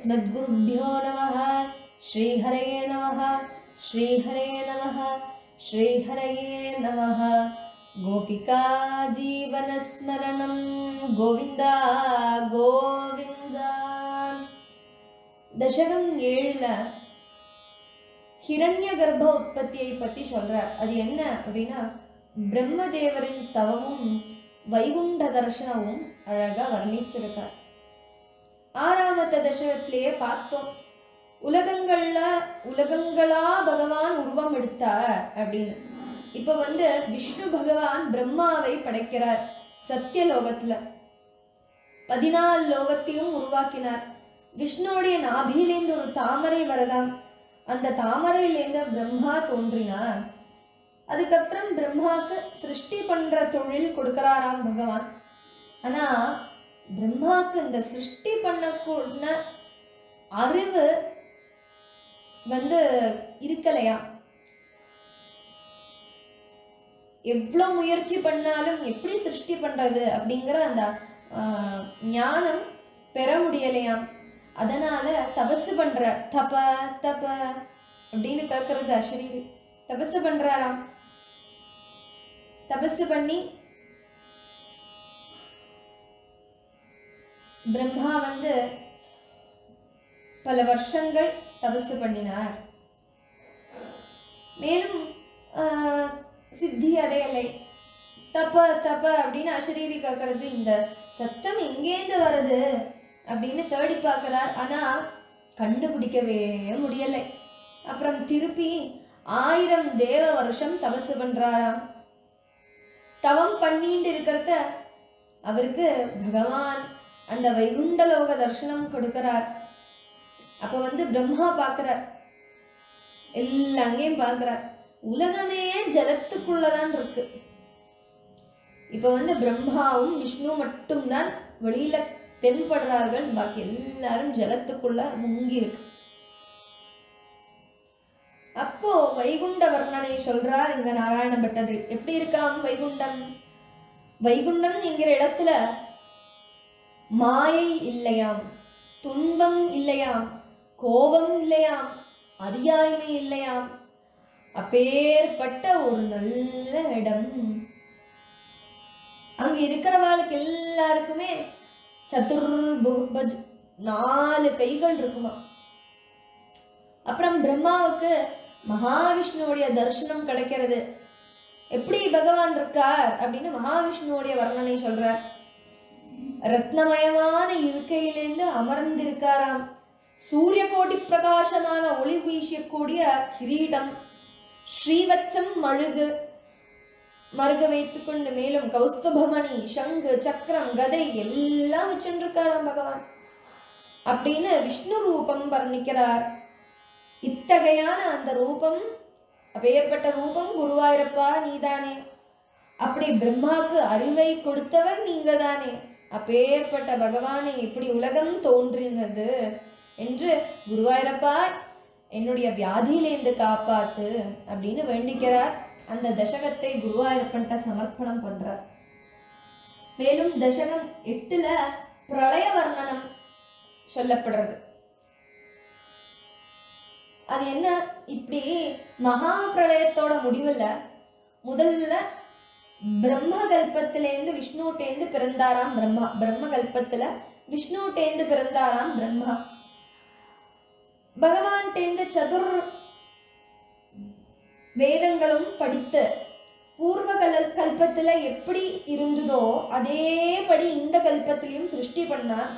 अस्मद्गुरुभ्यो नमः श्रीहरये नमः श्रीहरये नमः श्रीहरये नमः गोपिका जीवनस्मरणं गोविन्द गोविन्द தசகம் ஏழுல ஹிரண்ய கர்ப்ப உற்பத்தியை பத்தி சொல்றார் அது என்ன அப்படின்னா பிரம்மதேவரின் தவமும் வைகுண்ட தர்சனமும் அழகா வர்ணிச்சிருக்கார் ஆறாமத்த தசகத்திலேயே பார்த்தோம் உலகங்கள்ல உலகங்களா பகவான் உருவம் எடுத்தார் அப்படின்னு இப்ப வந்து விஷ்ணு பகவான் பிரம்மாவை படைக்கிறார் சத்தியலோகத்துல பதினாலு லோகத்தையும் உருவாக்கினார் விஷ்ணுவுடைய நாபியிலேருந்து ஒரு தாமரை வரதாம் அந்த தாமரையிலேருந்து பிரம்மா தோன்றினார் அதுக்கப்புறம் பிரம்மாக்கு சிருஷ்டி பண்ற தொழில் கொடுக்கறாராம் பகவான் ஆனா பிரம்மாக்கு இந்த சிருஷ்டி பண்ணக்கூட அறிவு வந்து இருக்கலையா எவ்வளோ முயற்சி பண்ணாலும் எப்படி சிருஷ்டி பண்றது அப்படிங்கிற அந்த ஆஹ், ஞானம் பெற முடியலையாம் அதனால தபசு பண்ற தப தப அப்படின்னு கேட்கறது அஸ்ரீரி தபசு பண்றாராம் தபசு பண்ணி பிரம்மா வந்து பல வருஷங்கள் தபசு பண்ணினார் மேலும் ஆஹ், சித்தி அடையலை தப்ப தப்ப அப்படின்னு அசரீரி கேட்கறது இந்த சத்தம் எங்கேருந்து வருது அப்படின்னு தேடி பார்க்கிறார் ஆனா கண்டுபிடிக்கவே முடியலை அப்புறம் திருப்பி ஆயிரம் தேவ வருஷம் தபசு பண்றாராம் தவம் பண்ணிட்டு இருக்கிறத அவருக்கு பகவான் அந்த வைகுண்டலோக தரிசனம் கொடுக்கிறார் அப்ப வந்து பிரம்மா பார்க்கிறார் எல்லா அங்கேயும் பார்க்கிறார் உலகமே ஜலத்துக்குள்ளதான் இருக்கு இப்ப வந்து பிரம்மாவும் விஷ்ணு மட்டும்தான் வெளியில தென்படுறார்கள் பாக்கி எல்லாரும் ஜலத்துக்குள்ள முங்கி இருக்கு அப்போ வைகுண்ட வர்ணனை சொல்றார் இங்க நாராயண பட்டர் எப்படி இருக்காம் வைகுண்டம் வைகுண்டம் என்கிற இடத்துல மாயை இல்லையாம் துன்பம் இல்லையாம் கோபம் இல்லையாம் அறியாய்மை இல்லையாம் அப்பேற்பட்ட ஒரு நல்ல இடம் அங்க இருக்கிறவாளுக்கு எல்லாருக்குமே சதுர்புஜ் நாலு கைகள் இருக்குமா அப்புறம் பிரம்மாவுக்கு மகாவிஷ்ணுவுடைய தரிசனம் கிடைக்கிறது எப்படி பகவான் இருக்கார் அப்படின்னு மகாவிஷ்ணுவுடைய வர்ணனை சொல்றார் ரத்னமயமான இருக்கையிலிருந்து அமர்ந்திருக்காராம் சூரிய கோடி பிரகாசமான ஒளி வீசக்கூடிய கிரீடம் ஸ்ரீவத்சம் மழுகு மருக வைத்துக்கொண்டு மேலும் கௌஸ்துபமணி சங்கு சக்கரம் கதை எல்லாம் வச்சுருக்காராம் பகவான் அப்படின்னு விஷ்ணு ரூபம் வர்ணிக்கிறார் இத்தகையான அந்த ரூபம் அப்பேற்பட்ட ரூபம் குருவாயிருப்பா நீதானே அப்படி பிரம்மாக்கு அறிவை கொடுத்தவர் நீங்க தானே அப்பேற்பட்ட பகவானை இப்படி உலகம் தோன்றினது என்று குருவாயிரப்பா என்னுடைய வியாதியிலேந்து காப்பாத்து அப்படின்னு வேண்டிக்கிறார் அந்த தசகத்தை குருவாயூரப்பன்ட்ட சமர்ப்பணம் பண்றார் மேலும் தசகம் எட்டுல பிரளய வர்ணனம் சொல்லப்படுறது அது என்ன இப்படி மகா பிரளயத்தோட முடிவுல முதல்ல பிரம்ம கல்பத்திலேருந்து விஷ்ணுட்டேந்து பிறந்தாராம் பிரம்மா பிரம்ம கல்பத்துல விஷ்ணுட்டேந்து பிறந்தாராம் பிரம்மா பகவான்டேந்து சதுர் வேதங்களும் படித்து பூர்வ கல கல்பத்துல எப்படி இருந்ததோ அதேபடி இந்த கல்பத்திலையும் சிருஷ்டி பண்ணார்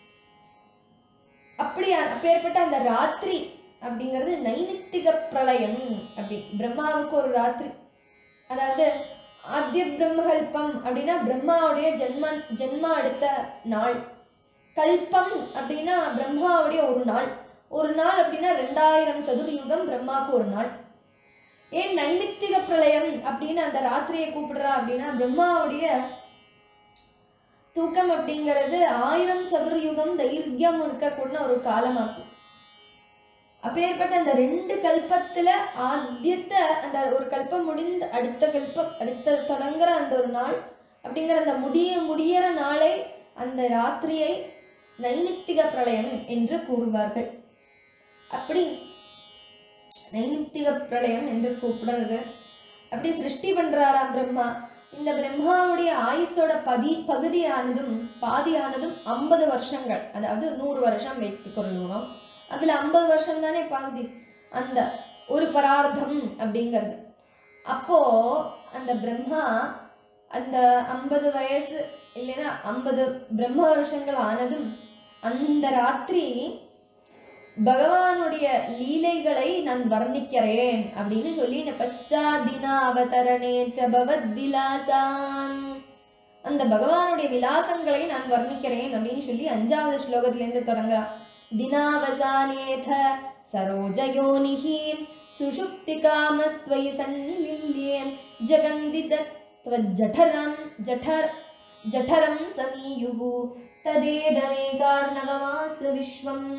அப்படி அப்பேற்பட்ட அந்த ராத்திரி அப்படிங்கிறது நைமித்திக பிரளயம் அப்படி பிரம்மாவுக்கு ஒரு ராத்திரி அதாவது ஆத்திய பிரம்மகல்பம் அப்படின்னா பிரம்மாவுடைய ஜென்ம ஜென்மா எடுத்த நாள் கல்பம் அப்படின்னா பிரம்மாவுடைய ஒரு நாள் ஒரு நாள் அப்படின்னா ரெண்டாயிரம் சதுர்யுகம் பிரம்மாவுக்கு ஒரு நாள் ஏன் நைமித்திக பிரளயம் அப்படின்னு அந்த ராத்திரியை கூப்பிடுறா அப்படின்னா பிரம்மாவுடைய தூக்கம் அப்படிங்கிறது ஆயிரம் சதுர்யுகம் தைரியம் இருக்கக்கூடிய ஒரு காலமாக்கும் அப்பேற்பட்ட அந்த ரெண்டு கல்பத்துல ஆத்தியத்த அந்த ஒரு கல்பம் முடிந்த அடுத்த கல்பம் அடுத்த தொடங்குற அந்த ஒரு நாள் அப்படிங்கிற அந்த முடிய முடியற நாளை அந்த ராத்திரியை நைமித்திக பிரளயம் என்று கூறுவார்கள் அப்படி நைமித்திக பிரளயம் என்று கூப்பிடுறது அப்படி சிருஷ்டி பண்றாராம் பிரம்மா இந்த பிரம்மாவுடைய ஆயுசோட பதி பகுதியானதும் பாதியானதும் ஐம்பது வருஷங்கள் அதாவது நூறு வருஷம் வைத்துக் கொள்ளணும் அதுல ஐம்பது வருஷம் தானே பாதி அந்த ஒரு பரார்த்தம் அப்படிங்கிறது அப்போ அந்த பிரம்மா அந்த ஐம்பது வயசு இல்லைன்னா ஐம்பது பிரம்ம வருஷங்கள் ஆனதும் அந்த ராத்திரி பகவானுடைய லீலைகளை நான் வர்ணிக்கிறேன் அப்படின்னு சொல்லி இந்த பச்சாதினா அவதரணே ச பவத் விலாசான் அந்த பகவானுடைய விலாசங்களை நான் வர்ணிக்கிறேன் அப்படின்னு சொல்லி அஞ்சாவது ஸ்லோகத்திலேருந்து தொடங்குறான் தினாவசானேத சரோஜயோனிஹி சுஷுப்திகாமஸ்த்வயி சந்நிலில்யே ஜகந்தி ஜठरं ஜठர் ஜठரம் சமீயுகு ததேதமேகார்ணவமாச விஸ்வம்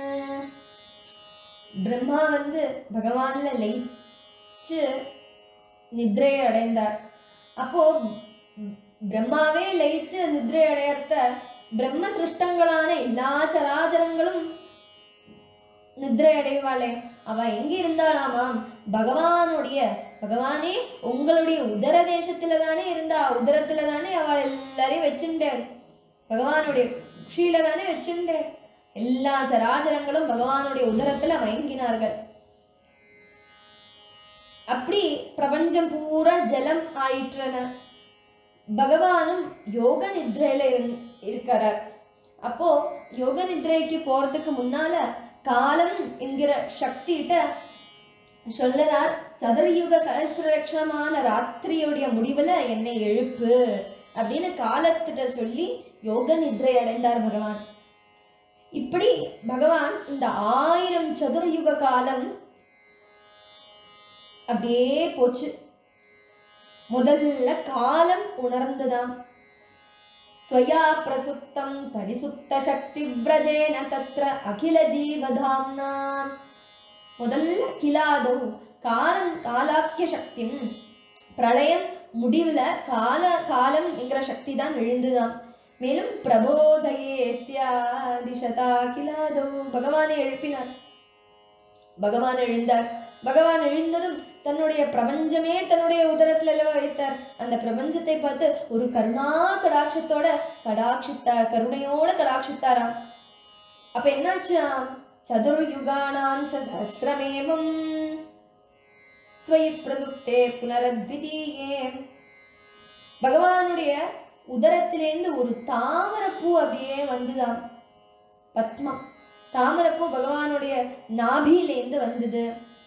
பிரம்மா வந்து பகவான்ல லயிச்சு நித்ரையை அடைந்தார் அப்போ பிரம்மாவே லயிச்சு நித்ரை அடையறத பிரம்ம சிருஷ்டங்களான எல்லா சராச்சரங்களும் நித்ரை அடைவாளே அவ எங்க இருந்தாளாமாம் பகவானுடைய பகவானே உங்களுடைய உதர தேசத்துல தானே இருந்தா உதரத்துல தானே அவள் எல்லாரையும் வச்சுட்டார் பகவானுடைய குஷியில தானே வச்சுட்டார் எல்லா சராச்சரங்களும் பகவானுடைய உதரத்துல மயங்கினார்கள் அப்படி பிரபஞ்சம் பூரா ஜலம் ஆயிற்றன பகவானும் யோக நித்ரையில இருந் இருக்கிறார் அப்போ யோக நித்ரைக்கு போறதுக்கு முன்னால காலம் என்கிற சக்திகிட்ட சொல்லறார் சதுர்யுக சகசிரலட்சமான ராத்திரியுடைய முடிவுல என்னை எழுப்பு அப்படின்னு காலத்திட்ட சொல்லி யோக நித்ரை அடைந்தார் பகவான் இப்படி பகவான் இந்த ஆயிரம் சதுர்யுக காலம் அப்படியே போச்சு முதல்ல காலம் உணர்ந்துதாம் त्वया प्रसुप्तं परिसुप्तशक्तिव्रजेन तत्र अखिलजीवधाम्ना முதல்ல கிலாதவு காலம் காலாக்கிய சக்திம் பிரளயம் முடிவுல கால காலம் என்கிற சக்தி தான் எழுந்துதாம் மேலும் பிரபோதயேத்யாதிசதா கிலாதவு பகவானை எழுப்பினார் பகவான் எழுந்தார் பகவான் எழுந்ததும் தன்னுடைய பிரபஞ்சமே தன்னுடைய உதரத்துல அல்லவா வைத்தார் அந்த பிரபஞ்சத்தை பார்த்து ஒரு கருணா கடாட்சத்தோட கடாட்சித்தார் கருணையோட கடாட்சித்தாராம் அப்ப என்னாச்சாம் சதுர்யுகானாம் ச சஹசிரமேவம் துவயி பிரசுப்தே புனரத்விதீயே பகவானுடைய உதரத்திலேருந்து ஒரு தாமரப்பூ அப்படியே வந்துதாம் பத்மம் தாமரப்பூ பகவானுடைய நாபியிலேருந்து வந்தது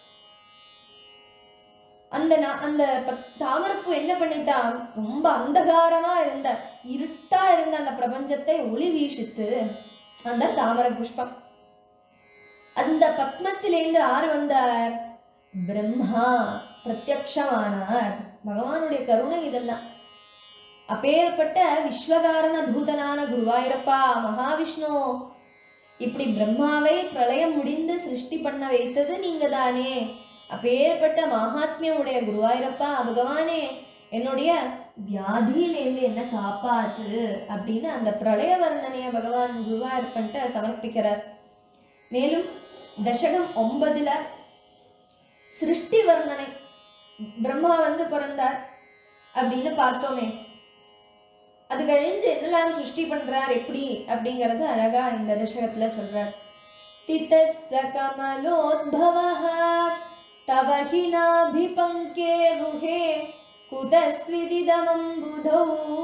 அந்த நா- அந்த பத்- தாமரப்பூ என்ன பண்ணிட்டான் ரொம்ப அந்தகாரமா இருந்த இருட்டா இருந்த அந்த பிரபஞ்சத்தை ஒளி வீசித்து அந்த தாமர புஷ்பம் அந்த பத்மத்திலேருந்து யார் வந்தார் பிரம்மா பிரத்யக்ஷமானார் பகவானுடைய கருணை இதெல்லாம் அப்பேற்பட்ட விஸ்வகாரண தூதனான குருவாயூரப்பா மகாவிஷ்ணு இப்படி பிரம்மாவை பிரளயம் முடிந்து சிருஷ்டி பண்ண வைத்தது நீங்க தானே அப்பேற்பட்ட மகாத்மியம் உடைய குருவாயூரப்பா பகவானே என்னுடைய வியாதியிலேருந்து என்ன காப்பாத்து அப்படின்னு அந்த பிரளய வர்ணனைய பகவான் குருவாயூரப்பன்ட்ட சமர்ப்பிக்கிறார் மேலும் தசகம் ஒன்பதுல சிருஷ்டி வர்ணனை பிரம்மா வந்து பிறந்தார் அப்படின்னு பார்த்தோமே அது கழிஞ்சு என்னெல்லாம் சிருஷ்டி பண்றார் எப்படி அப்படிங்கறது அழகா இந்த தசகத்துல சொல்றார் ஸ்திதஸ்ஸ கமலோத்பவः तव हि नाभिपङ्के रुहे कुतस्विदिदमम्बुधौ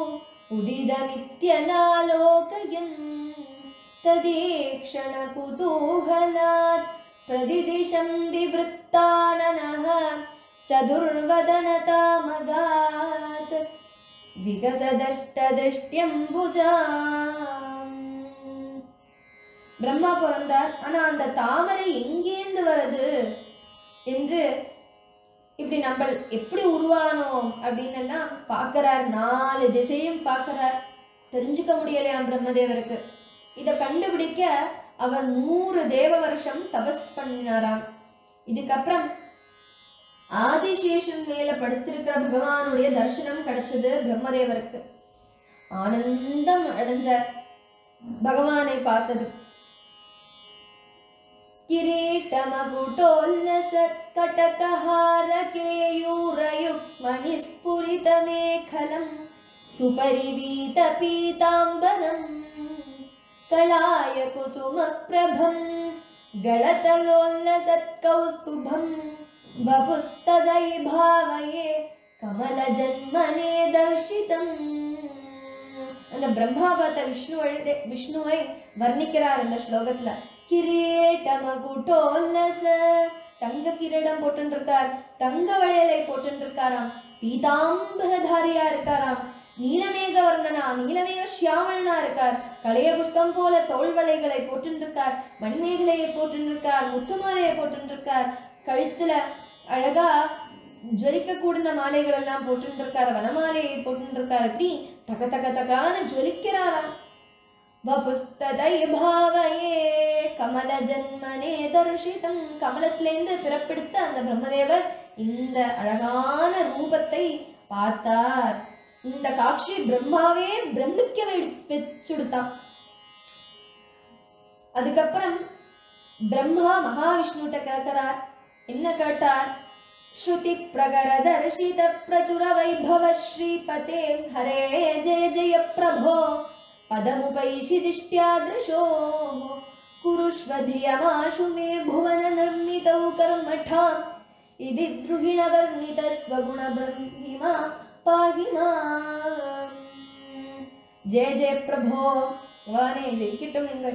उदिदमित्यनालोकयन् तदीक्षणकुतूहलात् प्रदिदिशं विवृत्ताननः चतुर्वदनतामगात् விகசதஷ்டதிருஷ்டியம்புஜாம் பிரம்மா பிறந்தார் ஆனா அந்த தாமரை எங்கேந்து வருது என்று இப்படி நம்ம எப்படி உருவானோம் அப்படின்னு எல்லாம் பார்க்கறார் நாலு திசையும் பார்க்கறார் தெரிஞ்சுக்க முடியலையாம் பிரம்மதேவருக்கு இதை கண்டுபிடிக்க அவர் நூறு தேவ வருஷம் தபஸ் பண்ணினாராம் இதுக்கப்புறம் ஆதிசேஷன் மேல படுத்திருக்கிற பகவானுடைய தரிசனம் கிடைச்சது பிரம்மதேவருக்கு ஆனந்தம் அடைஞ்சார் பகவானை பார்த்தது किरीटमकुटोल्लसत्कटकहारकेयूरयुक्मणिस्फुरितमेखलं सुपरिवीतपीताम्बरम् कलाय कुसुमप्रभं गलतलोल्लसत्कौस्तुभं वपुस्तदै भावये கமலஜன்மனே தர்ஷிதம் அந்த பிரம்மா பார்த்த விஷ்ணுவை விஷ்ணுவை வர்ணிக்கிறார் இந்த ஸ்லோகத்துல கிரீட்டமகுட்டோல்லச தங்க கிரீடம் போட்டுருக்கார் தங்க வளையலை போட்டுருக்காராம் பீதாம்பரதாரியா இருக்காராம் நீலமேக வர்ணனா நீலமேக சியாமலனா இருக்கார் கலைய புஷ்பம் போல தோல் வளைகளை போட்டுருக்கார் மணிமேகலையை போட்டுருக்கார் முத்துமாலையை போட்டுருக்கார் கழுத்துல அழகா ஜொலிக்க கூடின மாலைகள் எல்லாம் போட்டுட்டு இருக்காரு வனமாலையை போட்டுட்டு இருக்காரு இப்படி தக தக தகான்னு ஜொலிக்கிறாராம் வபுஸ்ததை பாவையே கமல ஜன்மனே தர்ஷிதம் கமலத்திலேருந்து பிறப்பெடுத்த அந்த பிரம்மதேவர் இந்த அழகான ரூபத்தை பார்த்தார் இந்த காட்சி பிரம்மாவே பிரமிக்க வை- வச்சுடுத்தான் அதுக்கப்புறம் பிரம்மா மகாவிஷ்ணுட்ட கேட்கிறார் என்ன கேட்டார் ஸ்ருதி பிரகரதர்ஷித பிரச்சுர வைபவ ஸ்ரீபதே ஹரே ஜெய ஜெய பிரபோ பதமுபைஷி திஷ்டியாதृशो कुरुष्व धियमाशु मे भुवन निर्मितौ कर्मठाम् इति द्रुहिणवर्णितस्वगुणब्रह्मिमा पाहि माम् ஜெய ஜெய பிரபோ வானே ஜெயிக்கட்டும் நீங்கள்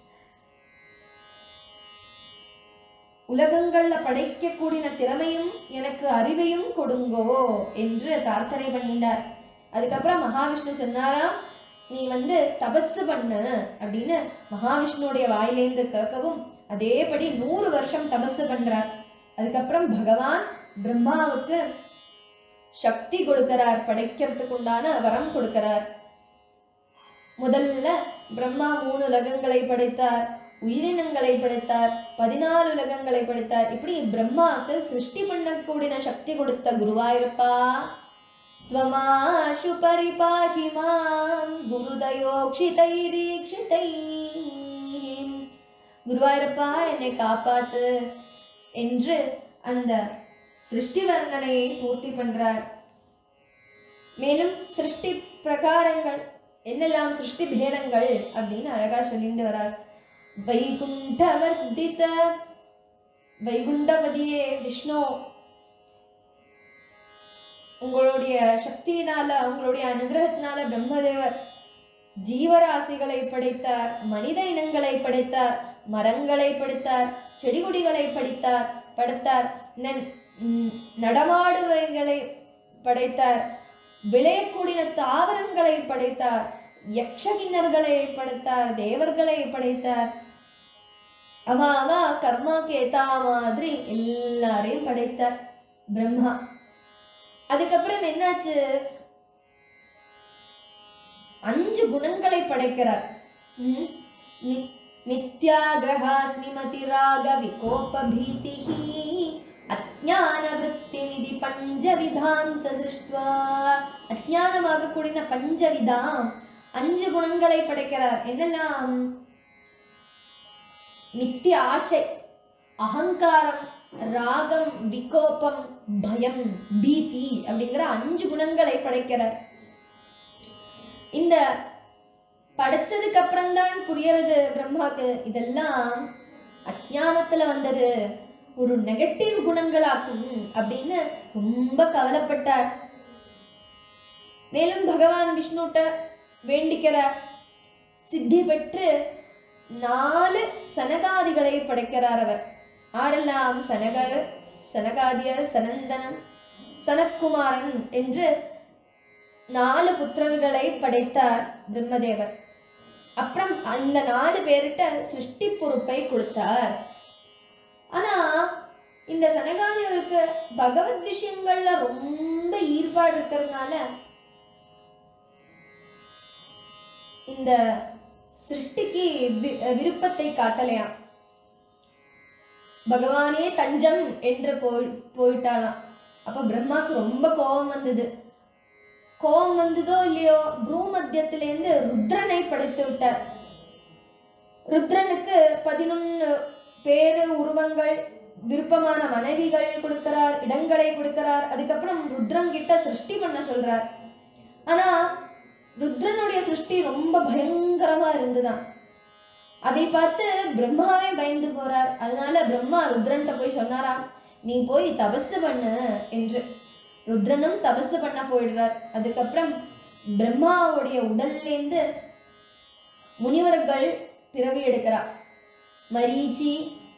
உலகங்கள்ல படைக்கக்கூடிய திறமையும் எனக்கு அறிவையும் கொடுங்கோ என்று பிரார்த்தனை பண்ணினார் அதுக்கப்புறம் மகாவிஷ்ணு சொன்னாராம் நீ வந்து தபசு பண்ணு அப்படின்னு மகாவிஷ்ணுடைய வாயிலேந்து கேட்கவும் அதேபடி நூறு வருஷம் தபசு பண்றார் அதுக்கப்புறம் பகவான் பிரம்மாவுக்கு சக்தி கொடுக்கிறார் படைக்கிறதுக்கு உண்டான வரம் கொடுக்கிறார் முதல்ல பிரம்மா மூணு உலகங்களை படைத்தார் உயிரினங்களை படைத்தார் பதினாலு உலகங்களை படைத்தார் இப்படி பிரம்மாவுக்கு சிருஷ்டி பண்ணக்கூடிய சக்தி கொடுத்த குருவாயிருப்பா त्वमाशु परिपाहि मां குருதயோக்ஷிதைரீக்ஷிதை குருவாயிருப்பா என்னை காப்பாத்து என்று அந்த சிருஷ்டி வர்ணனையை பூர்த்தி பண்றார் மேலும் சிருஷ்டி பிரகாரங்கள் என்னெல்லாம் சிருஷ்டி பேதங்கள் அப்படின்னு அழகா சொல்லிட்டு வரார் வைகுண்டவர்தித வைகுண்டபதியே விஷ்ணு உங்களுடைய சக்தியினால உங்களுடைய அனுகிரகத்தினால பிரம்மதேவர் ஜீவராசிகளை படைத்தார் மனித இனங்களை படைத்தார் மரங்களை படைத்தார் செடி கொடிகளை படித்தார் படைத்தார் நன்- ம், நடமாடுவைகளை படைத்தார் விளையக்கூடிய தாவரங்களை படைத்தார் யக்ஷகிண்ணர்களை படைத்தார் தேவர்களை படைத்தார் அவ அவ கர்மாக்கு ஏத்தா மாதிரி எல்லாரையும் படைத்தார் பிரம்மா அதுக்கப்புறம் என்னாச்சு அஞ்சு குணங்களை படைக்கிறார் ம்? மி- மித்யாகிரகாஸ்மி மதிராக விகோப பீதிஹி அஜான விருத்திமிதி பஞ்சவிதாம் சசிருஷ்டுவா அஜானமாக கூடின பஞ்சவிதாம் அஞ்சு குணங்களை படைக்கிறார் என்னெல்லாம் நித்திய ஆசை அகங்காரம் ராகம் விகோபம் பயம் பீதி அப்படிங்கிற அஞ்சு குணங்களை படைக்கிறார் இந்த படைச்சதுக்கு அப்புறம்தான் புரியறது பிரம்மாக்கு இதெல்லாம் அஜானத்துல வந்தது ஒரு நெகட்டிவ் குணங்களாக்கும் அப்படின்னு ரொம்ப கவலைப்பட்டார் மேலும் பகவான் விஷ்ணுட்ட வேண்டிக்கிறார் சித்தி பெற்று நாலு சனகாதிகளை படைக்கிறார் அவர் ஆரெல்லாம் சனகர் சனகாதியர் சனந்தனன் சனத்குமாரன் என்று நாலு புத்திரர்களை படைத்தார் பிரம்மதேவர் அப்புறம் அந்த நாலு பேர்கிட்ட சிருஷ்டி பொறுப்பை கொடுத்தார் ஆனா இந்த சனகாதிகளுக்கு பகவத் விஷயங்கள்ல ரொம்ப ஈடுபாடு இருக்கிறதுனால இந்த சிருஷ்டிக்கு வி- விருப்பத்தை காட்டலையாம் பகவானே தஞ்சம் என்று போய் போயிட்டாளாம் அப்ப பிரம்மாக்கு ரொம்ப கோபம் வந்தது கோபம் வந்ததோ இல்லையோ பூமத்தியத்திலேருந்து ருத்ரனை படைத்து விட்டார் ருத்ரனுக்கு பதினொன்று பேரு உருவங்கள் விருப்பமான மனைவிகள் கொடுக்கிறார் இடங்களை கொடுக்கிறார் அதுக்கப்புறம் ருத்ரன் கிட்ட சிருஷ்டி பண்ண சொல்றார் ஆனா ருத்ரனுடைய சிருஷ்டி ரொம்ப பயங்கரமா இருந்துதான் அதை பார்த்து பிரம்மாவே பயந்து போறார் அதனால பிரம்மா ருத்ரன்ட்ட போய் சொன்னாராம் நீ போய் தபசு பண்ணு என்று ருத்ரனும் தபசு பண்ண போயிடுறார் அதுக்கப்புறம் பிரம்மாவுடைய உடல்லேருந்து முனிவர்கள் பிறவி எடுக்கிறார் மரீச்சி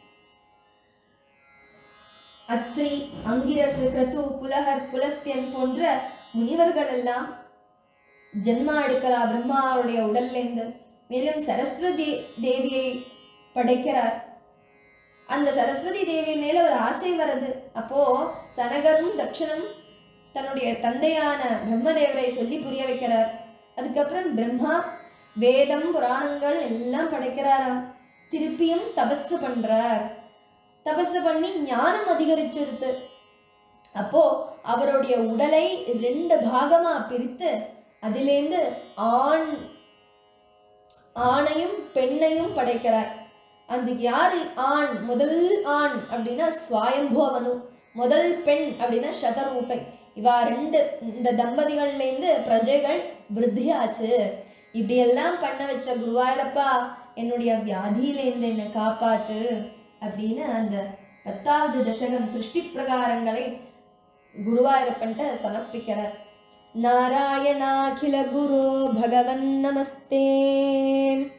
அத்ரி அங்கிரசு கிரது புலகர் புலஸ்தியன் போன்ற முனிவர்கள் எல்லாம் ஜென்மா எடுக்கிறா பிரம்மாவுடைய உடல்லேருந்து மேலும் சரஸ்வதி தேவியை படைக்கிறார் அந்த சரஸ்வதி தேவி மேல ஒரு ஆசை வருது அப்போ சனகரும் தக்ஷனும் தன்னுடைய தந்தையான பிரம்மதேவரை சொல்லி புரிய வைக்கிறார் அதுக்கப்புறம் பிரம்மா வேதம் புராணங்கள் எல்லாம் படைக்கிறாராம் திருப்பியும் தபசு பண்றார் தபசு பண்ணி ஞானம் அதிகரிச்சிருது அப்போ அவருடைய உடலை ரெண்டு பாகமா பிரித்து அதிலேந்து ஆண் ஆணையும் பெண்ணையும் படைக்கிறார் அந்த யாரு ஆண் முதல் ஆண் அப்படின்னா ஸ்வயம்புவனு முதல் பெண் அப்படின்னா சதரூபை இவா ரெண்டு இந்த தம்பதிகள்லேருந்து பிரஜைகள் விருத்தியாச்சு இப்படியெல்லாம் பண்ண வச்ச குருவாயூரப்பா என்னுடைய வியாதியிலேருந்து என்னை காப்பாத்து அப்படின்னு அந்த பத்தாவது தசகம் சிருஷ்டி பிரகாரங்களை குருவாயூரப்பன்ட்ட சமர்ப்பிக்கிறார் நாராயணாகில குரு பகவன் நமஸ்தே